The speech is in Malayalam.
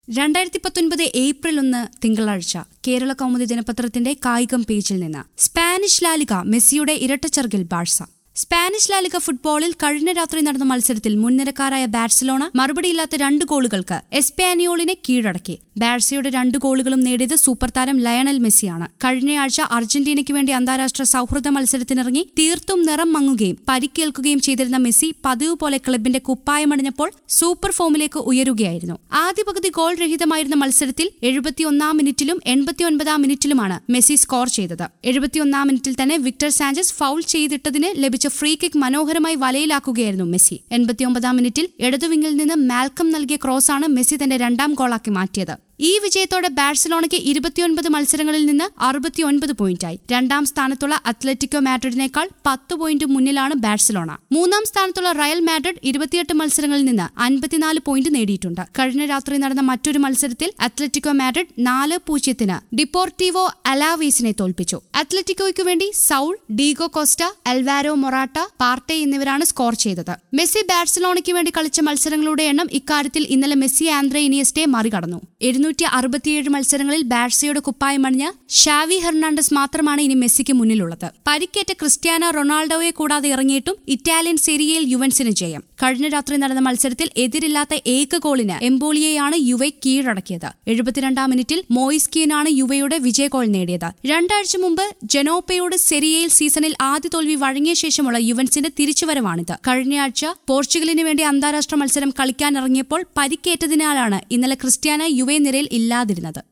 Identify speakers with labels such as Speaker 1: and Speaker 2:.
Speaker 1: രണ്ടായിരത്തി പത്തൊൻപത് ഏപ്രിൽ ഒന്ന് തിങ്കളാഴ്ച കേരള കൗമുദി ദിനപത്രത്തിന്റെ കായികം പേജിൽ നിന്ന് സ്പാനിഷ് ലാലിക മെസ്സിയുടെ ഇരട്ടച്ചെറുകിൽ ബാഴ്സ സ്പാനിഷ് ലാലിക ഫുട്ബോളിൽ കഴിഞ്ഞ രാത്രി നടന്ന മത്സരത്തിൽ മുൻനിരക്കാരായ ബാഴ്സലോണ മറുപടിയില്ലാത്ത രണ്ട് ഗോളുകൾക്ക് എസ്പാനിയോളിനെ കീഴടക്കി ബാഴ്സയുടെ രണ്ട് ഗോളുകളും നേടിയത് സൂപ്പർ താരം ലയണൽ മെസ്സിയാണ് കഴിഞ്ഞയാഴ്ച അർജന്റീനയ്ക്ക് വേണ്ടി അന്താരാഷ്ട്ര സൗഹൃദ മത്സരത്തിനിറങ്ങി തീർത്തും നിറം മങ്ങുകയും പരിക്കേൽക്കുകയും ചെയ്തിരുന്ന മെസ്സി പതിവ് പോലെ ക്ലബിന്റെ കുപ്പായമണിഞ്ഞപ്പോൾ സൂപ്പർ ഫോമിലേക്ക് ഉയരുകയായിരുന്നു ആദ്യ പകുതി ഗോൾ രഹിതമായിരുന്ന മത്സരത്തിൽ എഴുപത്തിയൊന്നാം മിനിറ്റിലും എൺപത്തിയൊൻപതാം മിനിറ്റിലുമാണ് മെസ്സി സ്കോർ ചെയ്തത് എഴുപത്തിയൊന്നാം മിനിറ്റിൽ തന്നെ വിക്ടർ സാഞ്ചസ് ഫൗൾ ചെയ്തിട്ടതിന് ലഭിച്ച ഫ്രീ കിക്ക് മനോഹരമായി വലയിലാക്കുകയായിരുന്നു മെസ്സി എൺപത്തിയൊമ്പതാം മിനിറ്റിൽ ഇടതുവിങ്ങിൽ നിന്ന് മാൽക്കം നൽകിയ ക്രോസാണ് മെസ്സി തന്റെ രണ്ടാം ഗോളാക്കി മാറ്റിയത് ഈ വിജയത്തോടെ ബാഴ്സലോണയ്ക്ക് ഇരുപത്തിയൊൻപത് മത്സരങ്ങളിൽ നിന്ന് അറുപത്തിയൊൻപത് പോയിന്റായി രണ്ടാം സ്ഥാനത്തുള്ള അത്ലറ്റിക്കോ മാഡ്രിഡിനേക്കാൾ പത്ത് പോയിന്റ് മുന്നിലാണ് ബാഴ്സലോണ മൂന്നാം സ്ഥാനത്തുള്ള റയൽ മാഡ്രിഡ് ഇരുപത്തിയെട്ട് മത്സരങ്ങളിൽ നിന്ന് അൻപത്തിനാല് പോയിന്റ് നേടിയിട്ടുണ്ട് കഴിഞ്ഞ രാത്രി നടന്ന മറ്റൊരു മത്സരത്തിൽ അത്ലറ്റിക്കോ മാഡ്രിഡ് നാല് പൂജ്യത്തിന് ഡിപ്പോർട്ടീവോ അലാവീസിനെ തോൽപ്പിച്ചു അത്ലറ്റിക്കോയ്ക്ക് വേണ്ടി Saul Diego Costa Alvaro Morata Partey എന്നിവരാണ് സ്കോർ ചെയ്തത് മെസ്സി ബാഴ്സലോണയ്ക്ക് വേണ്ടി കളിച്ച മത്സരങ്ങളുടെ എണ്ണം ഇക്കാര്യത്തിൽ ഇന്നലെ മെസ്സി ആന്ദ്രെ ഇനിയസ്റ്റെ മറികടന്നു എഴുന്നൂറ്റി അറുപത്തിയേഴ് മത്സരങ്ങളിൽ ബാഴ്സയുടെ കുപ്പായമണിഞ്ഞ ഷാവി ഹെർണാണ്ടസ് മാത്രമാണ് ഇനി മെസ്സിക്ക് മുന്നിലുള്ളത് പരിക്കേറ്റ ക്രിസ്ത്യാനോ റൊണാൾഡോയെ കൂടാതെ ഇറങ്ങിയിട്ടും ഇറ്റാലിയൻ സെരിയയിൽ യുവൻസിന് ജയം കഴിഞ്ഞ രാത്രി നടന്ന മത്സരത്തിൽ എതിരില്ലാത്ത ഏക ഗോളിന് എംബോളിയെയാണ് യുവെ കീഴടക്കിയത് എഴുപത്തിരണ്ടാം മിനിറ്റിൽ മോയിസ്കിയനാണ് യുവയുടെ വിജയ ഗോൾ നേടിയത് രണ്ടാഴ്ച മുമ്പ് ജനോപ്പയോട് സെരിയയിൽ സീസണിൽ ആദ്യ തോൽവി വഴങ്ങിയ ശേഷമുള്ള യുവൻസിന്റെ തിരിച്ചുവരവാണിത് കഴിഞ്ഞയാഴ്ച പോർച്ചുഗലിന് വേണ്ടി അന്താരാഷ്ട്ര മത്സരം കളിക്കാനിറങ്ങിയപ്പോൾ പരിക്കേറ്റതിനാലാണ് ഇന്നലെ ക്രിസ്ത്യാന യുവെ നിരയിൽ ഇല്ലാതിരുന്നത്